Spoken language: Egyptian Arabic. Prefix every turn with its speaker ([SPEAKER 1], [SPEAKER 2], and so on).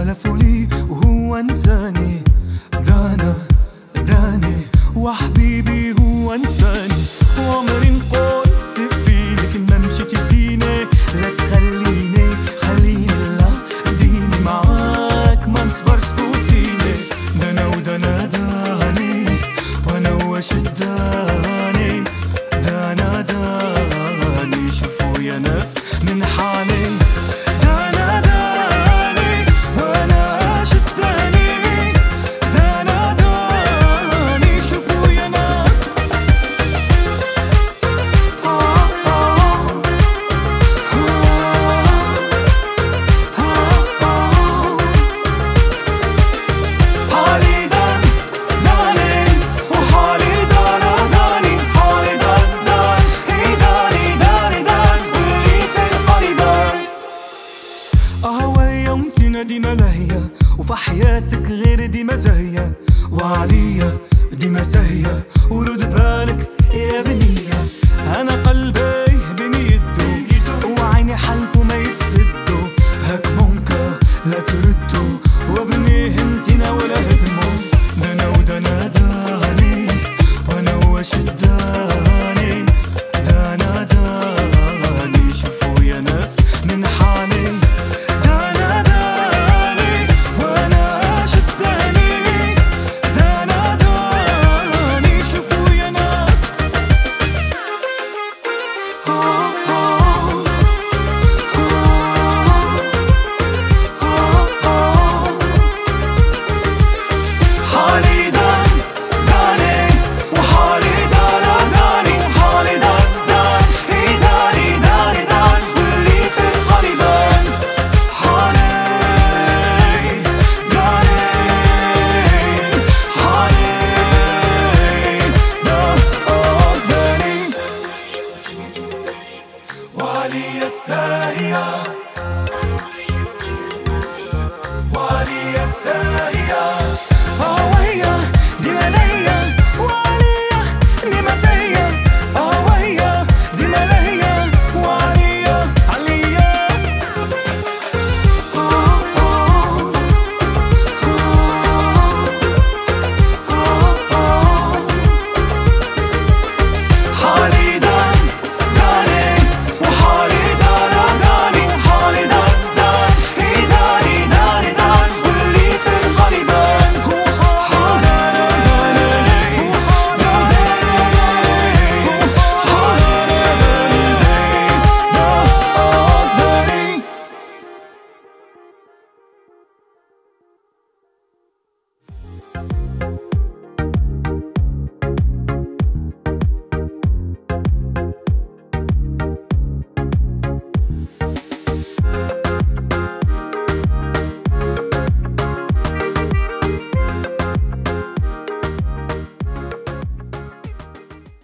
[SPEAKER 1] حلفوا لي وهو انساني دانا داني وحبيبي هو انساني وعمري نقول سفيني في الممشى تديني لا تخليني خليني لا اديني معاك ما نصبرش فوتيني دانا ودانا داني وانا واش داني دانا داني شوفوا يا ناس من حالي دانا داني وانا شداني دانا داني شوفوا يا ناس آه آه حالي دان داني وحالي دانا داني حالي دان دان اي داني داني دان واللي في القريبان أهوى يومتنا دي ملاهية وفي حياتك غير دي مزايا وعليا دي مزايا ورد بالك يا بنية أنا قلبي بين يدو وعيني حلفه ما يتسدوا هاك منكر لا تردوا وابني هنتنا ولا هدموا دنا ودنا داني وانا واش داني دانا داني شوفوا يا ناس من حالي دانا داني وانا شداني دانا داني شوفوا يا ناس آه آه آه آه حالي دان داني وحالي دانا داني حالي دان دان اي داني داني دان واللي في القريبان حالي داني حالي دان آه داني وعلي الساهية